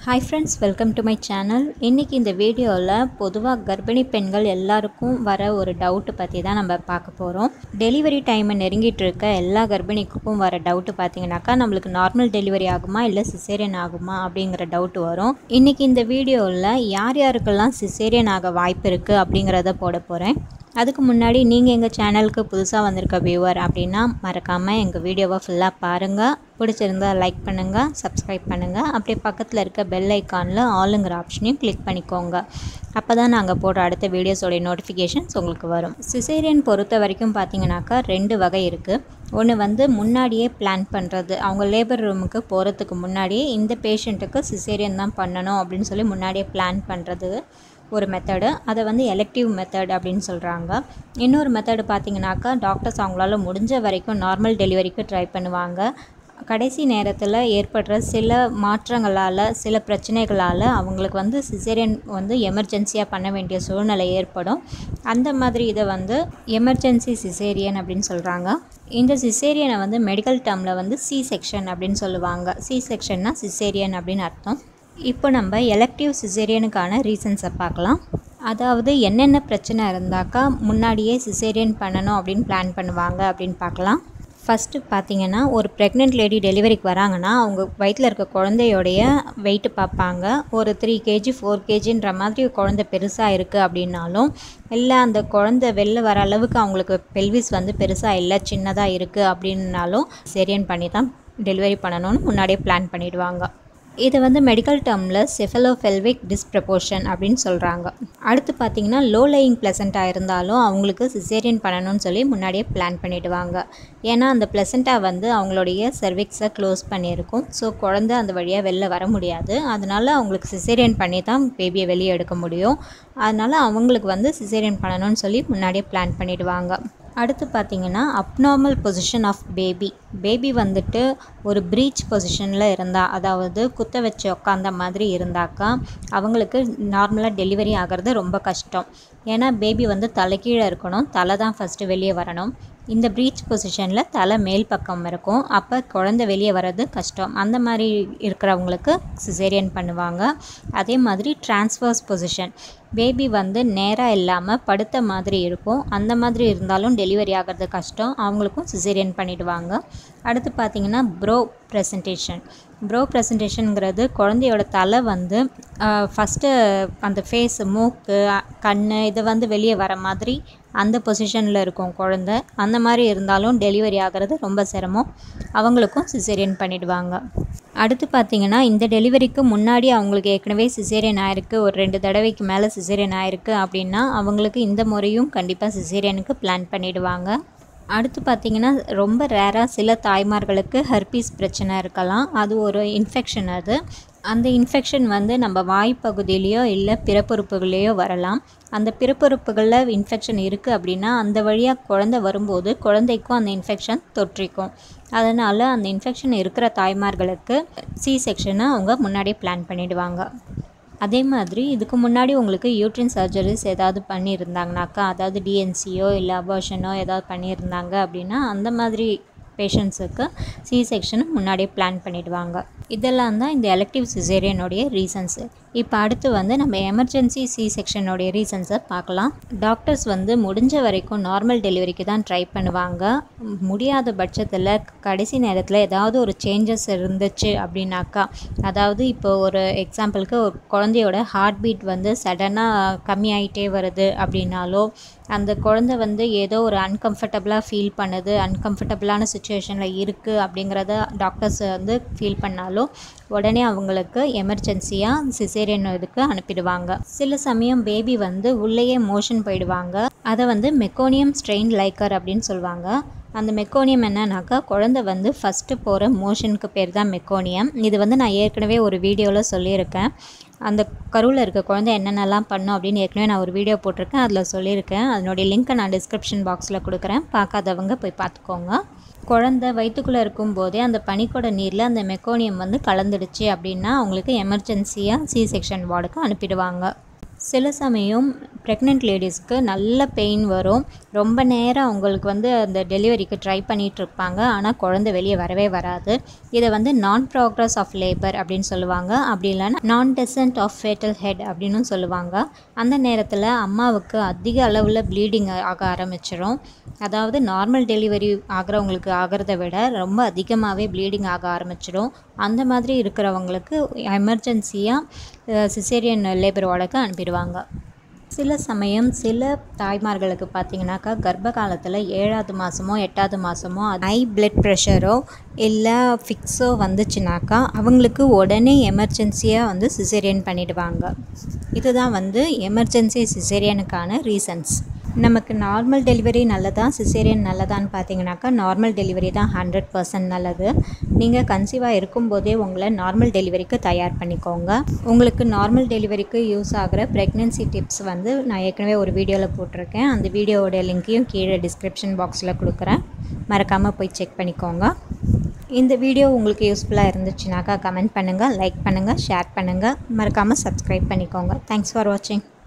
hi friends welcome to my channel இன்றைக்கி இந்த வீடியோவில் பொதுவாக கர்ப்பிணி பெண்கள் எல்லாருக்கும் வர ஒரு டவுட்டு பற்றி தான் நம்ம பார்க்க போகிறோம் டெலிவரி டைமை நெருங்கிட்டு இருக்க எல்லா கர்ப்பிணிக்கும் வர டவுட்டு பார்த்தீங்கன்னாக்கா நம்மளுக்கு நார்மல் டெலிவரி ஆகுமா இல்லை சிசேரியன் ஆகுமா அப்படிங்கிற டவுட் வரும் இன்றைக்கி இந்த வீடியோவில் யார் யாருக்கெல்லாம் சிசேரியன் ஆக வாய்ப்பு இருக்குது அப்படிங்கிறத போட போகிறேன் அதுக்கு முன்னாடி நீங்கள் எங்கள் சேனலுக்கு புதுசாக வந்திருக்க வியூவர் அப்படின்னா மறக்காமல் எங்கள் வீடியோவை ஃபுல்லாக பாருங்கள் பிடிச்சிருந்தா லைக் பண்ணுங்கள் சப்ஸ்கிரைப் பண்ணுங்கள் அப்படியே பக்கத்தில் இருக்க பெல் ஐக்கானில் ஆளுங்கிற ஆப்ஷனையும் கிளிக் பண்ணிக்கோங்க அப்போ தான் நாங்கள் போடுற அடுத்த வீடியோஸோடைய நோட்டிஃபிகேஷன்ஸ் உங்களுக்கு வரும் சிசேரியன் பொறுத்த வரைக்கும் பார்த்தீங்கன்னாக்கா ரெண்டு வகை இருக்குது ஒன்று வந்து முன்னாடியே பிளான் பண்ணுறது அவங்க லேபர் ரூமுக்கு போகிறதுக்கு முன்னாடியே இந்த பேஷண்ட்டுக்கு சிசேரியன் தான் பண்ணணும் அப்படின்னு சொல்லி முன்னாடியே பிளான் பண்ணுறது ஒரு மெத்தடு அதை வந்து எலெக்டிவ் மெத்தட் அப்படின்னு சொல்கிறாங்க இன்னொரு மெத்தடு பார்த்தீங்கன்னாக்கா டாக்டர்ஸ் அவங்களால முடிஞ்ச வரைக்கும் நார்மல் டெலிவரிக்கு ட்ரை பண்ணுவாங்க கடைசி நேரத்தில் ஏற்படுற சில மாற்றங்களால் சில பிரச்சனைகளால் அவங்களுக்கு வந்து சிசேரியன் வந்து எமர்ஜென்சியாக பண்ண வேண்டிய சூழ்நிலை ஏற்படும் அந்த மாதிரி இதை வந்து எமர்ஜென்சி சிசேரியன் அப்படின்னு சொல்கிறாங்க இந்த சிசேரியனை வந்து மெடிக்கல் டேர்மில் வந்து சி செக்ஷன் அப்படின்னு சொல்லுவாங்க சி செக்ஷன்னா சிசேரியன் அப்படின்னு அர்த்தம் இப்போ நம்ம எலக்டிவ் சிசேரியனுக்கான ரீசன்ஸை பார்க்கலாம் அதாவது என்னென்ன பிரச்சனை இருந்தாக்கா முன்னாடியே சிசேரியன் பண்ணணும் அப்படின்னு பிளான் பண்ணுவாங்க அப்படின்னு பார்க்கலாம் ஃபஸ்ட்டு பார்த்தீங்கன்னா ஒரு ப்ரெக்னென்ட் லேடி டெலிவரிக்கு வராங்கன்னா அவங்க வயிற்றில் இருக்க குழந்தையோடைய வெயிட்டு பார்ப்பாங்க ஒரு த்ரீ கேஜி ஃபோர் கேஜின்ற மாதிரி குழந்தை பெருசாக இருக்குது அப்படின்னாலும் இல்லை அந்த குழந்தை வெளில வர அளவுக்கு அவங்களுக்கு பெல்விஸ் வந்து பெருசாக இல்லை சின்னதாக இருக்குது அப்படின்னாலும் செரியன் பண்ணி தான் டெலிவரி பண்ணணும்னு முன்னாடியே பிளான் பண்ணிவிடுவாங்க இது வந்து மெடிக்கல் டேர்மில் செஃபலோஃபெல்விக் டிஸ்ப்ரப்போர்ஷன் அப்படின்னு சொல்கிறாங்க அடுத்து பார்த்தீங்கன்னா லோ லையிங் ப்ளசண்ட்டாக இருந்தாலும் அவங்களுக்கு சிசேரியன் பண்ணணும்னு சொல்லி முன்னாடியே பிளான் பண்ணிவிடுவாங்க ஏன்னா அந்த ப்ளசண்ட்டாக வந்து அவங்களுடைய சர்விக்ஸை க்ளோஸ் பண்ணியிருக்கும் ஸோ குழந்த அந்த வழியாக வெளில வர முடியாது அதனால் அவங்களுக்கு சிசேரியன் பண்ணி தான் பேபியை வெளியே எடுக்க முடியும் அதனால் அவங்களுக்கு வந்து சிசேரியன் பண்ணணும்னு சொல்லி முன்னாடியே பிளான் பண்ணிவிடுவாங்க அடுத்து பார்த்தீங்கன்னா abnormal position of baby baby வந்துட்டு ஒரு ப்ரீச் பொசிஷனில் இருந்தால் அதாவது குத்த வச்சு உக்காந்த மாதிரி இருந்தாக்கா அவங்களுக்கு நார்மலாக டெலிவரி ஆகிறது ரொம்ப கஷ்டம் ஏன்னா பேபி வந்து தலைக்கீழே இருக்கணும் தலை தான் ஃபஸ்ட்டு வெளியே வரணும் இந்த ப்ரீச் பொசிஷனில் தலை மேல் பக்கம் இருக்கும் அப்போ குழந்தை வெளியே வர்றது கஷ்டம் அந்த மாதிரி இருக்கிறவங்களுக்கு சிசேரியன் பண்ணுவாங்க அதே மாதிரி டிரான்ஸ்வர்ஸ் பொசிஷன் பேபி வந்து நேராக இல்லாமல் படுத்த மாதிரி இருக்கும் அந்த மாதிரி இருந்தாலும் டெலிவரி ஆகிறது கஷ்டம் அவங்களுக்கும் சிசேரியன் பண்ணிவிடுவாங்க அடுத்து பார்த்திங்கன்னா ப்ரோ ப்ரெசன்டேஷன் ப்ரோ ப்ரெசன்டேஷனுங்கிறது குழந்தையோட தலை வந்து ஃபஸ்ட்டு அந்த ஃபேஸ் மூக்கு கண் இது வந்து வெளியே வர மாதிரி அந்த பொசிஷனில் இருக்கும் குழந்த அந்த மாதிரி இருந்தாலும் டெலிவரி ஆகிறது ரொம்ப சிரமம் அவங்களுக்கும் சிசேரியன் பண்ணிவிடுவாங்க அடுத்து பார்த்திங்கன்னா இந்த டெலிவரிக்கு முன்னாடி அவங்களுக்கு ஏற்கனவே சிசேரியன் ஆயிருக்கு ஒரு ரெண்டு தடவைக்கு மேலே சிசேரியன் ஆயிருக்கு அப்படின்னா அவங்களுக்கு இந்த முறையும் கண்டிப்பாக சிசேரியனுக்கு பிளான் பண்ணிவிடுவாங்க அடுத்து பார்த்திங்கன்னா ரொம்ப ரேராக சில தாய்மார்களுக்கு ஹெர்பீஸ் பிரச்சனை இருக்கலாம் அது ஒரு இன்ஃபெக்ஷன் அது அந்த இன்ஃபெக்ஷன் வந்து நம்ம வாய்ப்பகுதியிலையோ இல்லை பிறப்புறுப்புகளையோ வரலாம் அந்த பிறப்புறுப்புகளில் இன்ஃபெக்ஷன் இருக்குது அப்படின்னா அந்த வழியாக குழந்தை வரும்போது குழந்தைக்கும் அந்த இன்ஃபெக்ஷன் தொற்றிக்கும் அதனால் அந்த இன்ஃபெக்ஷன் இருக்கிற தாய்மார்களுக்கு சி செக்ஷனை அவங்க முன்னாடியே பிளான் பண்ணிவிடுவாங்க அதே மாதிரி இதுக்கு முன்னாடி உங்களுக்கு யூட்ரின் சர்ஜரிஸ் ஏதாவது பண்ணியிருந்தாங்கனாக்கா அதாவது டிஎன்சியோ இல்லை அபார்ஷனோ ஏதாவது பண்ணியிருந்தாங்க அப்படின்னா அந்த மாதிரி பேஷண்ட்ஸுக்கு சி செக்ஷனை முன்னாடியே பிளான் பண்ணிவிடுவாங்க இதெல்லாம் தான் இந்த எலக்டிவ் சிசேரியனுடைய ரீசன்ஸு இப்போ அடுத்து வந்து நம்ம எமர்ஜென்சி சி செக்ஷனுடைய ரீசன்ஸை பார்க்கலாம் டாக்டர்ஸ் வந்து முடிஞ்ச வரைக்கும் நார்மல் டெலிவரிக்கு தான் ட்ரை பண்ணுவாங்க முடியாத பட்சத்தில் கடைசி நேரத்தில் ஏதாவது ஒரு சேஞ்சஸ் இருந்துச்சு அப்படின்னாக்கா அதாவது இப்போ ஒரு எக்ஸாம்பிளுக்கு ஒரு குழந்தையோட ஹார்ட் பீட் வந்து சடனாக கம்மியாயிட்டே வருது அப்படின்னாலோ அந்த குழந்தை வந்து ஏதோ ஒரு அன்கம்ஃபர்டபுளாக ஃபீல் பண்ணுது அன்கம்ஃபர்டபுளான சுச்சுவேஷனில் இருக்குது அப்படிங்கிறத டாக்டர்ஸ் வந்து ஃபீல் பண்ணாலும் உடனே அவங்களுக்கு எமர்ஜென்சியாக சிசேரியன் இதுக்கு அனுப்பிடுவாங்க சில சமயம் பேபி வந்து உள்ளேயே மோஷன் போயிடுவாங்க அதை வந்து மெக்கோனியம் ஸ்ட்ரெயின் லைக்கர் அப்படின்னு சொல்லுவாங்க அந்த மெக்கோனியம் என்னன்னாக்கா குழந்தை வந்து ஃபஸ்ட்டு போகிற மோஷனுக்கு பேர் தான் மெக்கோனியம் இது வந்து நான் ஏற்கனவே ஒரு வீடியோவில் சொல்லியிருக்கேன் அந்த கருவில் இருக்க குழந்தை என்னென்னலாம் பண்ணும் அப்படின்னு ஏற்கனவே நான் ஒரு வீடியோ போட்டிருக்கேன் அதில் சொல்லியிருக்கேன் அதனுடைய லிங்க்கை நான் டிஸ்கிரிப்ஷன் பாக்ஸில் கொடுக்குறேன் பார்க்காதவங்க போய் பார்த்துக்கோங்க குழந்த வயிற்றுக்குள்ளே இருக்கும்போதே அந்த பனிக்கூட நீரில் அந்த மெக்கோனியம் வந்து கலந்துடுச்சு அப்படின்னா அவங்களுக்கு எமர்ஜென்சியாக சி செக்ஷன் வார்டுக்கு அனுப்பிடுவாங்க சில சமயம் ப்ரெக்னென்ட் லேடிஸ்க்கு நல்ல பெயின் வரும் ரொம்ப நேரம் அவங்களுக்கு வந்து அந்த டெலிவரிக்கு ட்ரை பண்ணிகிட்டு இருப்பாங்க ஆனால் குழந்தை வெளியே வரவே வராது இதை வந்து நான் ப்ராக்ரஸ் ஆஃப் லேபர் அப்படின்னு சொல்லுவாங்க அப்படி இல்லைன்னா நான் டெசன்ட் ஆஃப் ஃபேட்டல் ஹெட் அப்படின்னு சொல்லுவாங்க அந்த நேரத்தில் அம்மாவுக்கு அதிக அளவில் ப்ளீடிங் ஆக ஆரம்பிச்சிடும் அதாவது நார்மல் டெலிவரி ஆகிறவங்களுக்கு ஆகிறத விட ரொம்ப அதிகமாகவே ப்ளீடிங் ஆக ஆரம்பிச்சிடும் அந்த மாதிரி இருக்கிறவங்களுக்கு எமர்ஜென்சியாக சிசேரியன் லேபர் வார்டுக்கு அனுப்பிடுவாங்க சில சமயம் சில தாய்மார்களுக்கு பார்த்தீங்கன்னாக்கா கர்ப்ப காலத்தில் ஏழாவது மாதமோ எட்டாவது மாதமோ ஹை பிளட் ப்ரெஷரோ இல்லை ஃபிக்ஸோ வந்துச்சுனாக்கா அவங்களுக்கு உடனே எமர்ஜென்சியாக வந்து சிசேரியன் பண்ணிடுவாங்க இதுதான் வந்து எமர்ஜென்சி சிசேரியனுக்கான ரீசன்ஸ் நமக்கு நார்மல் டெலிவரி நல்லதா சிசேரியன் நல்லதான்னு பார்த்தீங்கன்னாக்கா நார்மல் டெலிவரி தான் ஹண்ட்ரட் பர்சன்ட் நல்லது நீங்கள் கன்சீவாக இருக்கும்போதே உங்களை நார்மல் டெலிவரிக்கு தயார் பண்ணிக்கோங்க உங்களுக்கு நார்மல் டெலிவரிக்கு யூஸ் ஆகிற ப்ரெக்னென்சி டிப்ஸ் வந்து நான் ஏற்கனவே ஒரு வீடியோவில் போட்டிருக்கேன் அந்த வீடியோவோட லிங்க்கையும் கீழே டிஸ்கிரிப்ஷன் பாக்ஸில் கொடுக்குறேன் மறக்காமல் போய் செக் பண்ணிக்கோங்க இந்த வீடியோ உங்களுக்கு யூஸ்ஃபுல்லாக இருந்துச்சுனாக்கா கமெண்ட் பண்ணுங்கள் லைக் பண்ணுங்கள் ஷேர் பண்ணுங்கள் மறக்காமல் சப்ஸ்கிரைப் பண்ணிக்கோங்க தேங்க்ஸ் ஃபார் வாட்சிங்